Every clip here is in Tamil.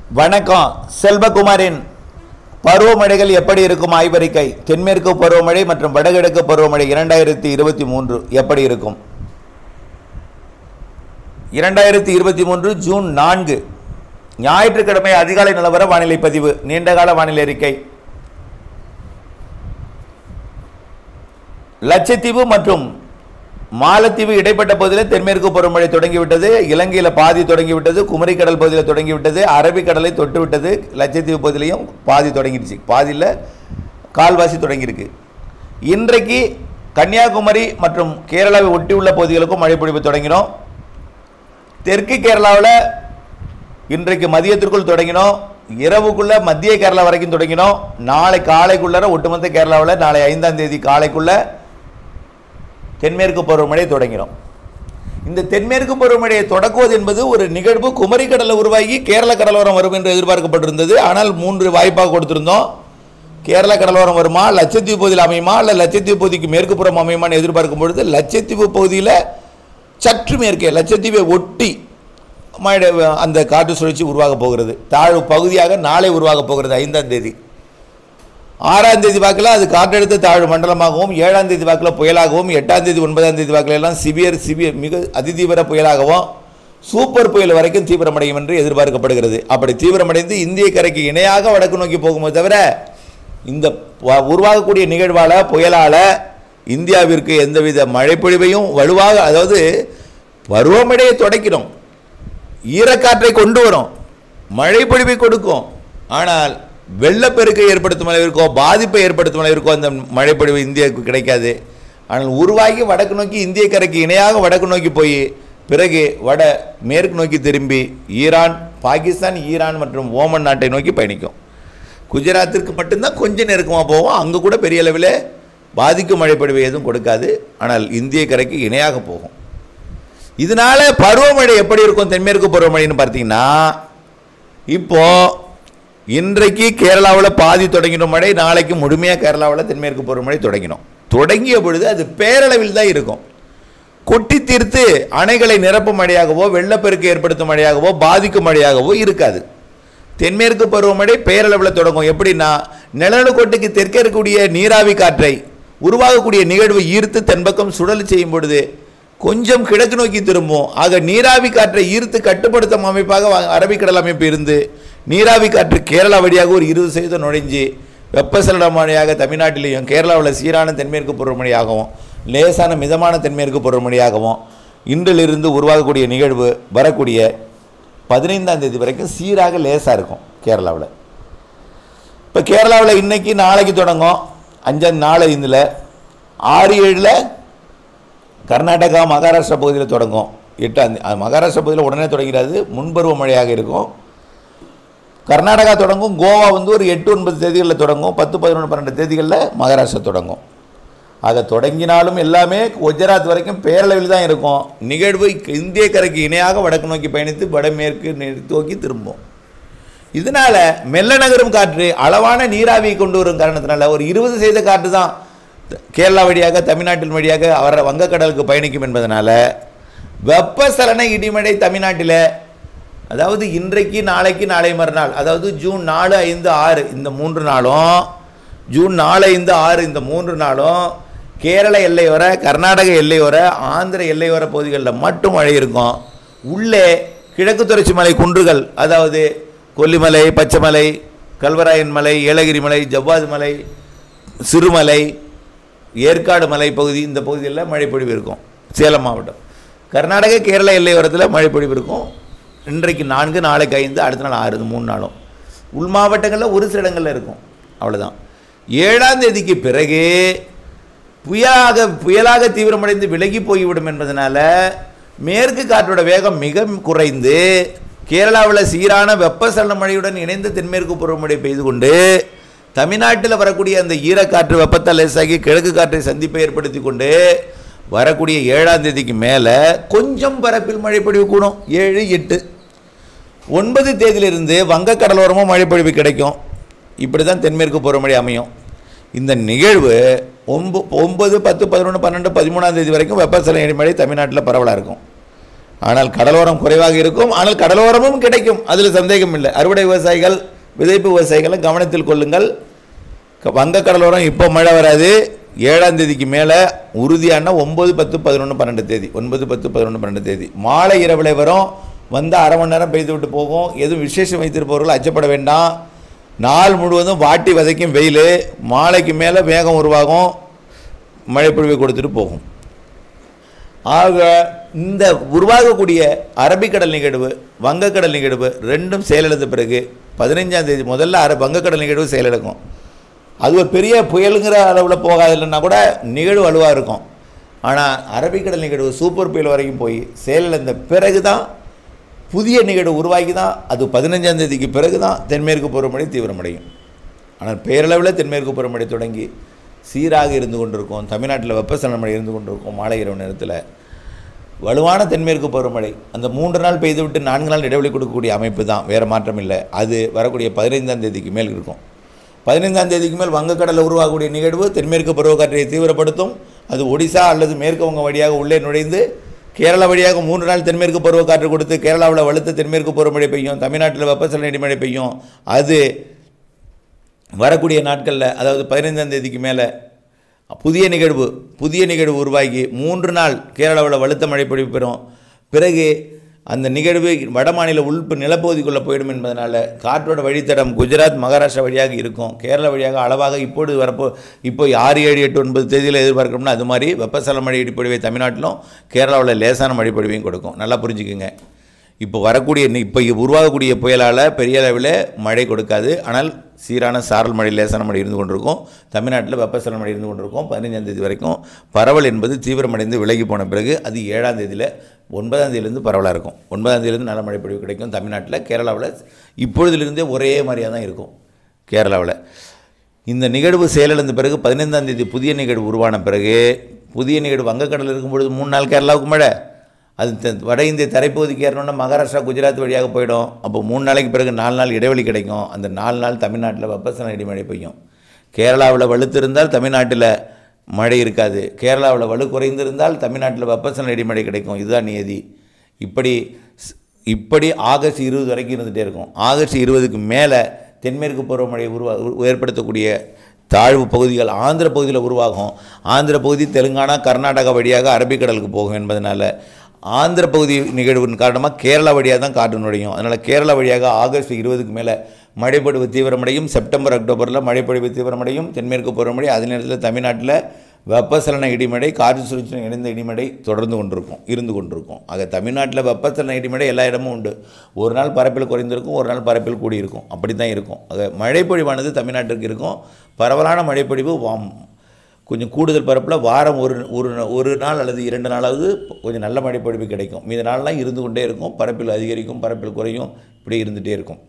வணக்கம் செல்வகுமாரின் பருவமழைகள் எப்படி இருக்கும் ஆய்வறிக்கை தென்மேற்கு பருவமழை மற்றும் வடகிழக்கு பருவமழை இரண்டாயிரத்தி இருபத்தி மூன்று எப்படி இருக்கும் இரண்டாயிரத்தி இருபத்தி மூன்று ஜூன் நான்கு ஞாயிற்றுக்கிழமை அதிகாலை நிலவர வானிலை பதிவு நீண்டகால வானிலை அறிக்கை லட்சத்தீவு மற்றும் மாலத்தீவு இடைப்பட்ட பகுதியில் தென்மேற்கு பருவமழை தொடங்கிவிட்டது இலங்கையில் பாதி தொடங்கிவிட்டது குமரிக்கடல் பகுதியில் தொடங்கிவிட்டது அரபிக்கடலை தொட்டு விட்டது லட்சத்தீவு பகுதியிலையும் பாதி தொடங்கிடுச்சு பாதியில் கால்வாசி தொடங்கியிருக்கு இன்றைக்கு கன்னியாகுமரி மற்றும் கேரளாவை ஒட்டியுள்ள பகுதிகளுக்கும் மழை பொழிவு தொடங்கினோம் தெற்கு கேரளாவில் இன்றைக்கு மதியத்திற்குள் தொடங்கினோம் இரவுக்குள்ள மத்திய கேரளா வரைக்கும் தொடங்கினோம் நாளை காலைக்குள்ளர ஒட்டுமொத்த கேரளாவில் நாளை ஐந்தாம் தேதி காலைக்குள்ள தென்மேற்கு பருவமழை தொடங்கினோம் இந்த தென்மேற்கு பருவமழையை தொடக்குவது என்பது ஒரு நிகழ்வு குமரிக்கடலில் உருவாகி கேரள கடலோரம் வரும் என்று எதிர்பார்க்கப்பட்டிருந்தது ஆனால் மூன்று வாய்ப்பாக கொடுத்திருந்தோம் கேரள கடலோரம் வருமா லட்சத்தீவு பகுதியில் அமையுமா இல்லை லட்சத்தீவு பகுதிக்கு மேற்கு புறம் அமையுமான்னு எதிர்பார்க்கும் பொழுது லட்சத்தீவு பகுதியில் சற்று மேற்கே லட்சத்தீவை ஒட்டி மழை அந்த காற்று சுழற்சி உருவாக போகிறது தாழ்வு பகுதியாக நாளை உருவாக போகிறது ஐந்தாம் தேதி ஆறாம் தேதி வாக்கில் அது காற்றழுத்த தாழ்வு மண்டலமாகவும் ஏழாம் தேதி வாக்கில் புயலாகவும் எட்டாம் தேதி ஒன்பதாம் தேதி வாக்கில் எல்லாம் சிவியர் சிவியர் மிக அதிதீவிர புயலாகவும் சூப்பர் புயல் வரைக்கும் தீவிரமடையும் என்று எதிர்பார்க்கப்படுகிறது அப்படி தீவிரமடைந்து இந்திய கரைக்கு இணையாக வடக்கு நோக்கி போகுமே தவிர இந்த ப- உருவாகக்கூடிய நிகழ்வால் புயலால் இந்தியாவிற்கு எந்தவித மழைப்பொழிவையும் வலுவாக அதாவது பருவமழையை தொடக்கிறோம் ஈரக்காற்றை கொண்டு வரும் மழை பொழிவை கொடுக்கும் ஆனால் வெள்ளப்பெருக்கை ஏற்படுத்தும் அளவிற்கோ பாதிப்பை ஏற்படுத்தும் அளவிற்கோ அந்த மழைப்பொழிவு இந்தியாவுக்கு கிடைக்காது ஆனால் உருவாகி வடக்கு நோக்கி இந்திய கரைக்கு இணையாக வடக்கு நோக்கி போய் பிறகு வட மேற்கு நோக்கி திரும்பி ஈரான் பாகிஸ்தான் ஈரான் மற்றும் ஓமன் நாட்டை நோக்கி பயணிக்கும் குஜராத்திற்கு மட்டும்தான் கொஞ்சம் நெருக்கமாக போகும் அங்கே கூட பெரிய அளவில் பாதிக்கும் மழைப்பொழிவை எதுவும் கொடுக்காது ஆனால் இந்திய கரைக்கு இணையாக போகும் இதனால பருவமழை எப்படி இருக்கும் தென்மேற்கு பருவமழைன்னு பார்த்தீங்கன்னா இப்போ இன்றைக்கு கேரளாவில் பாதி தொடங்கின மழை நாளைக்கு முழுமையாக கேரளாவில் தென்மேற்கு பருவமழை தொடங்கினோம் தொடங்கிய பொழுது அது பேரளவில் தான் இருக்கும் கொட்டி தீர்த்து அணைகளை நிரப்பும் மழையாகவோ வெள்ளப்பெருக்கு ஏற்படுத்தும் மழையாகவோ பாதிக்கும் மழையாகவோ இருக்காது தென்மேற்கு பருவமழை பேரளவில் தொடங்கும் எப்படின்னா நிலநடுக்கோட்டுக்கு தெற்கே இருக்கக்கூடிய நீராவி காற்றை உருவாகக்கூடிய நிகழ்வு ஈர்த்து தென்பக்கம் சுழல் செய்யும் பொழுது கொஞ்சம் கிழக்கு நோக்கி திரும்பும் ஆக நீராவி காற்றை ஈர்த்து கட்டுப்படுத்தும் அமைப்பாக வ- அரபிக்கடல் அமைப்பு இருந்து நீராவி காற்று கேரளா வழியாக ஒரு இருபது சதவீதம் நுழைஞ்சு வெப்பசலன மழையாக தமிழ்நாட்டிலையும் கேரளாவில் சீரான தென்மேற்கு பருவமழையாகவும் லேசான மிதமான தென்மேற்கு பருவமழையாகவும் இன்றிலிருந்து உருவாகக்கூடிய நிகழ்வு வரக்கூடிய பதினைந்தாம் தேதி வரைக்கும் சீராக லேசாக இருக்கும் கேரளாவில் இப்போ கேரளாவில் இன்னைக்கு நாளைக்கு தொடங்கும் அஞ்சாம் நாலு ஐந்தில் ஆறு ஏழில் கர்நாடகா மகாராஷ்டிரா பகுதியில் தொடங்கும் எட்டாம் தே- அது மகாராஷ்டிரா பகுதியில் உடனே தொடங்கிறாது முன்பருவ மழையாக இருக்கும் கர்நாடகா தொடங்கும் கோவா வந்து ஒரு எட்டு ஒன்பது தேதிகளில் தொடங்கும் பத்து பதினொன்று பன்னெண்டு தேதிகளில் மகாராஷ்டிரா தொடங்கும் ஆக தொடங்கினாலும் எல்லாமே குஜராத் வரைக்கும் பேரளவில் தான் இருக்கும் நிகழ்வு இந்திய கரைக்கு இணையாக வடக்கு நோக்கி பயணித்து வடமேற்கு நி- நோக்கி திரும்பும் இதனால மெல்ல நகரும் காற்று அளவான நீராவியை கொண்டு வரும் காரணத்தினால ஒரு இருபது சதவீத காற்று தான் கேரளா வழியாக தமிழ்நாட்டின் வழியாக வர வங்கக்கடலுக்கு பயணிக்கும் என்பதனால வெப்பசலன இடிமழை தமிழ்நாட்டில் அதாவது இன்றைக்கு நாளைக்கு நாளை மறுநாள் அதாவது ஜூன் நாலு ஐந்து ஆறு இந்த மூன்று நாளும் ஜூன் நாலு ஐந்து ஆறு இந்த மூன்று நாளும் கேரள எல்லையோர கர்நாடக எல்லையோர ஆந்திர எல்லையோர பகுதிகளில் மட்டும் மழை இருக்கும் உள்ளே கிழக்கு தொடர்ச்சி மலை குன்றுகள் அதாவது கொல்லிமலை பச்சைமலை கல்வராயன் மலை ஏலகிரி மலை ஜவ்வாது மலை சிறுமலை ஏற்காடு மலை பகுதி இந்த பகுதிகளில் மழைப்பொழிவு இருக்கும் சேலம் மாவட்டம் கர்நாடக கேரள எல்லையோரத்தில் மழைப்பொழிவு இருக்கும் இன்றைக்கு நான்கு நாளைக்கு ஐந்து அடுத்த நாள் ஆறு இது மூணு நாளும் உள் மாவட்டங்களில் ஒரு சில இடங்களில் இருக்கும் அவ்வளவுதான் ஏழாம் தேதிக்கு பிறகு புயலாக புயலாக தீவிரமடைந்து விலகி போய்விடும் என்பதனால மேற்கு காற்றோட வேகம் மிக குறைந்து கேரளாவில் சீரான வெப்பசலன மழையுடன் இணைந்த தென்மேற்கு பருவமழை பெய்து கொண்டு தமிழ்நாட்டில் வரக்கூடிய அந்த ஈரக்காற்று வெப்பத்தால் லேசாகி கிழக்கு காற்றை சந்திப்பை ஏற்படுத்தி கொண்டு வரக்கூடிய ஏழாம் தேதிக்கு மேலே கொஞ்சம் பரப்பில் மழை பொழிவு கூடும் ஏழு எட்டு ஒன்பது தேதியிலிருந்து வங்கக் கடலோரமும் மழைப்பொழிவு கிடைக்கும் இப்படி தான் தென்மேற்கு பருவமழை அமையும் இந்த நிகழ்வு ஒம்பு ஒம்பது பத்து பதினொன்று பன்னெண்டு பதிமூணாம் தேதி வரைக்கும் வெப்பசலன மழை தமிழ்நாட்டில் பரவலாக இருக்கும் ஆனால் கடலோரம் குறைவாக இருக்கும் ஆனால் கடலோரமும் கிடைக்கும் அதில் சந்தேகம் இல்லை அறுவடை விவசாயிகள் விதைப்பு விவசாயிகளும் கவனத்தில் கொள்ளுங்கள் க- வங்க கடலோரம் இப்போ மழை வராது ஏழாம் தேதிக்கு மேலே உறுதியான ஒம்பது பத்து பதினொன்று பன்னெண்டு தேதி ஒன்பது பத்து பதினொன்று பன்னெண்டு தேதி மாலை இரவில் வரும் வந்து அரை மணி நேரம் பெய்து விட்டு போகும் எதுவும் விசேஷம் வைத்திருப்பவர்கள் அச்சப்பட வேண்டாம் நாள் முழுவதும் வாட்டி வதைக்கும் வெயில் மாலைக்கு மேலே வேகம் உருவாகும் மழை பொழிவை கொடுத்துட்டு போகும் ஆக இந்த உருவாகக்கூடிய அரபிக்கடல் நிகழ்வு வங்கக்கடல் நிகழ்வு ரெண்டும் செயலிழந்த பிறகு பதினைஞ்சாம் தேதி முதல்ல அர வங்கக்கடல் நிகழ்வு செயலிழக்கும் அது ஒரு பெரிய புயலுங்கிற அளவில் போகாது இல்லைன்னா கூட நிகழ்வு வலுவாக இருக்கும் ஆனால் அரபிக்கடல் நிகழ்வு சூப்பர் புயல் வரைக்கும் போய் செயலிழந்த பிறகு தான் புதிய நிகழ்வு உருவாகி தான் அது பதினஞ்சாம் தேதிக்கு பிறகு தான் தென்மேற்கு பருவமழை தீவிரமடையும் ஆனால் பேரளவில் தென்மேற்கு பருவமழை தொடங்கி சீராக இருந்து கொண்டிருக்கும் தமிழ்நாட்டில் வெப்பசலன மழை இருந்து கொண்டிருக்கும் மாலை இரவு நேரத்தில் வலுவான தென்மேற்கு பருவமழை அந்த மூன்று நாள் பெய்துவிட்டு நான்கு நாள் இடைவெளி கொடுக்கக்கூடிய அமைப்பு தான் வேறு மாற்றம் இல்லை அது வரக்கூடிய பதினைந்தாம் தேதிக்கு மேல் இருக்கும் பதினைந்தாம் தேதிக்கு மேல் வங்கக்கடலில் உருவாகக்கூடிய நிகழ்வு தென்மேற்கு பருவக்காற்றை தீவிரப்படுத்தும் அது ஒடிசா அல்லது மேற்கு வங்கம் வழியாக உள்ளே நுழைந்து கேரளா வழியாக மூன்று நாள் தென்மேற்கு பருவக்காற்று கொடுத்து கேரளாவில் வலுத்த தென்மேற்கு பருவமழை பெய்யும் தமிழ்நாட்டில் வெப்பசலன இடிமழை பெய்யும் அது வரக்கூடிய நாட்களில் அதாவது பதினைந்தாம் தேதிக்கு மேலே புதிய நிகழ்வு புதிய நிகழ்வு உருவாகி மூன்று நாள் கேரளாவில் வலுத்த மழை பொழிவு பெறும் பிறகு அந்த நிகழ்வு வட மாநில உள்பு நிலப்பகுதிக்குள்ளே போயிடும் என்பதனால் காற்றோட வழித்தடம் குஜராத் மகாராஷ்டிரா வழியாக இருக்கும் கேரளா வழியாக அளவாக இப்பொழுது வரப்போ இப்போ ஆறு ஏழு எட்டு ஒன்பது தேதியில் எதிர்பார்க்கணும்னா அது மாதிரி வெப்பசல மழை இடிப்பொழிவை தமிழ்நாட்டிலும் கேரளாவில் லேசான மழை பொழிவையும் கொடுக்கும் நல்லா புரிஞ்சுக்குங்க இப்போ வரக்கூடிய நி- இப்போ உருவாகக்கூடிய புயலால் பெரிய அளவில் மழை கொடுக்காது ஆனால் சீரான சாரல் மழை லேசான மழை இருந்து கொண்டிருக்கும் தமிழ்நாட்டில் வெப்பசலன மழை இருந்து கொண்டிருக்கும் பதினைஞ்சாம் தேதி வரைக்கும் பரவல் என்பது தீவிரமடைந்து விலகி போன பிறகு அது ஏழாம் தேதியில் ஒன்பதாம் தேதியிலேருந்து பரவலாக இருக்கும் ஒன்பதாம் தேதியிலேருந்து நல்ல மழை பொழிவு கிடைக்கும் தமிழ்நாட்டில் கேரளாவில் இப்பொழுதிலிருந்தே ஒரே மாதிரியாக தான் இருக்கும் கேரளாவில் இந்த நிகழ்வு செயலிழந்த பிறகு பதினைந்தாம் தேதி புதிய நிகழ்வு உருவான பிறகு புதிய நிகழ்வு வங்கக்கடலில் இருக்கும் பொழுது மூணு நாள் கேரளாவுக்கு மழை அது த- வட இந்திய தரைப்பகுதிக்கு ஏறணும்னா மகாராஷ்டிரா குஜராத் வழியாக போயிடும் அப்போ மூணு நாளைக்கு பிறகு நாலு நாள் இடைவெளி கிடைக்கும் அந்த நாலு நாள் தமிழ்நாட்டில் வெப்பசலன இடிமழை பெய்யும் கேரளாவில் வலுத்திருந்தால் தமிழ்நாட்டில் மழை இருக்காது கேரளாவில் வலு குறைந்திருந்தால் தமிழ்நாட்டில் வெப்பசலன இடிமழை கிடைக்கும் இதுதான் நியதி இப்படி ஸ்- இப்படி ஆகஸ்ட் இருபது வரைக்கும் இருந்துகிட்டே இருக்கும் ஆகஸ்ட் இருபதுக்கு மேலே தென்மேற்கு பருவமழை உருவா உ- ஏற்படுத்தக்கூடிய தாழ்வு பகுதிகள் ஆந்திர பகுதியில் உருவாகும் ஆந்திர பகுதி தெலுங்கானா கர்நாடகா வழியாக அரபிக்கடலுக்கு போகும் என்பதனால ஆந்திர பகுதி நிகழ்வின் காரணமாக கேரளா வழியாக தான் காற்று நுழையும் அதனால் கேரளா வழியாக ஆகஸ்ட் இருபதுக்கு மேலே மழைப்பொழிவு தீவிரமடையும் செப்டம்பர் அக்டோபரில் மழைப்பொழிவு தீவிரமடையும் தென்மேற்கு பருவமழை அதே நேரத்தில் தமிழ்நாட்டில் வெப்பசலன இடிமழை காற்று சுழற்சியுடன் இணைந்த இடிமழை தொடர்ந்து கொண்டிருக்கும் இருந்து கொண்டிருக்கும் ஆக தமிழ்நாட்டில் வெப்பசலன இடிமழை எல்லா இடமும் உண்டு ஒரு நாள் பரப்பில் குறைந்திருக்கும் ஒரு நாள் பரப்பில் கூடியிருக்கும் அப்படி தான் இருக்கும் ஆக மழைப்பொழிவானது தமிழ்நாட்டிற்கு இருக்கும் பரவலான மழைப்பொழிவு வாம் கொஞ்சம் கூடுதல் பரப்பில் வாரம் ஒரு ஒரு ஒரு நாள் அல்லது இரண்டு நாளாவது கொஞ்சம் நல்ல மழைப்பொழிவு கிடைக்கும் மீத நாள்லாம் இருந்து கொண்டே இருக்கும் பரப்பில் அதிகரிக்கும் பரப்பில் குறையும் இப்படி இருந்துகிட்டே இருக்கும்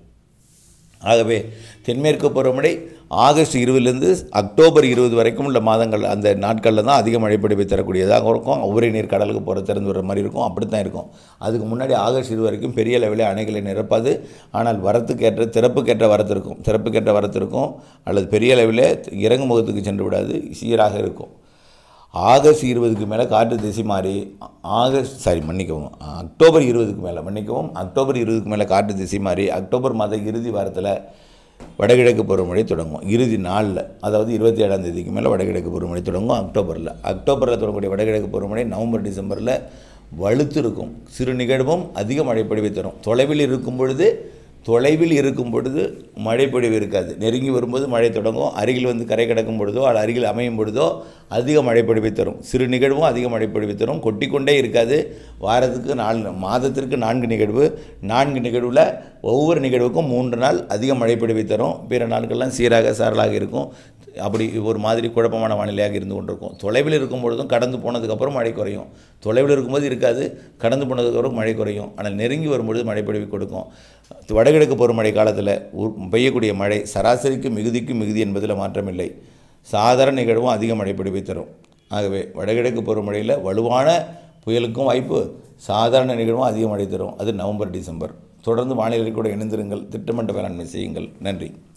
ஆகவே தென்மேற்கு பருவமழை ஆகஸ்ட் இருபதுலேருந்து அக்டோபர் இருபது வரைக்கும் உள்ள மாதங்கள் அந்த நாட்களில் தான் அதிக மழைப்பொழிவை தரக்கூடியதாக இருக்கும் உபரி நீர் கடலுக்கு போகிற திறந்து வர மாதிரி இருக்கும் அப்படி தான் இருக்கும் அதுக்கு முன்னாடி ஆகஸ்ட் இருபது வரைக்கும் பெரிய லெவலில் அணைகளை நிரப்பாது ஆனால் வரத்துக்கேற்ற திறப்புக்கேற்ற வரத்து இருக்கும் திறப்புக்கேற்ற வரத்து இருக்கும் அல்லது பெரிய அளவில் இறங்கு முகத்துக்கு சென்று விடாது சீராக இருக்கும் ஆகஸ்ட் இருபதுக்கு மேலே காற்று திசை மாறி ஆகஸ்ட் சாரி மன்னிக்கவும் அக்டோபர் இருபதுக்கு மேலே மன்னிக்கவும் அக்டோபர் இருபதுக்கு மேலே காற்று திசை மாறி அக்டோபர் மாத இறுதி வாரத்தில் வடகிழக்கு பருவமழை தொடங்கும் இறுதி நாளில் அதாவது இருபத்தி ஏழாம் தேதிக்கு மேலே வடகிழக்கு பருவமழை தொடங்கும் அக்டோபரில் அக்டோபரில் தொடங்கக்கூடிய வடகிழக்கு பருவமழை நவம்பர் டிசம்பரில் வலுத்து இருக்கும் சிறு நிகழ்வும் அதிக மழைப்பொழிவை தரும் தொலைவில் இருக்கும் பொழுது தொலைவில் இருக்கும் பொழுது மழைப்பொழிவு இருக்காது நெருங்கி வரும்போது மழை தொடங்கும் அருகில் வந்து கரை கிடக்கும் பொழுதோ அல்லது அருகில் அமையும் பொழுதோ அதிக மழைப்பொழிவை தரும் சிறு நிகழ்வும் அதிக மழைப்பொழிவை தரும் கொட்டிக்கொண்டே இருக்காது வாரத்துக்கு நாலு மாதத்திற்கு நான்கு நிகழ்வு நான்கு நிகழ்வில் ஒவ்வொரு நிகழ்வுக்கும் மூன்று நாள் அதிக மழைப்பொழிவை தரும் பிற நாட்கள்லாம் சீராக சாரலாக இருக்கும் அப்படி ஒரு மாதிரி குழப்பமான வானிலையாக இருந்து கொண்டிருக்கும் தொலைவில் இருக்கும் பொழுதும் கடந்து போனதுக்கப்புறம் மழை குறையும் தொலைவில் இருக்கும்போது இருக்காது கடந்து போனதுக்கப்புறம் மழை குறையும் ஆனால் நெருங்கி வரும்பொழுது மழை பொழிவு கொடுக்கும் வடகிழக்கு பருவமழை காலத்தில் உ- பெய்யக்கூடிய மழை சராசரிக்கு மிகுதிக்கு மிகுதி என்பதில் மாற்றமில்லை சாதாரண நிகழ்வும் அதிக மழை பொழிவை தரும் ஆகவே வடகிழக்கு பருவமழையில் வலுவான புயலுக்கும் வாய்ப்பு சாதாரண நிகழ்வும் அதிக மழை தரும் அது நவம்பர் டிசம்பர் தொடர்ந்து வானிலை கூட இணைந்திருங்கள் திட்டமிட்ட வேளாண்மை செய்யுங்கள் நன்றி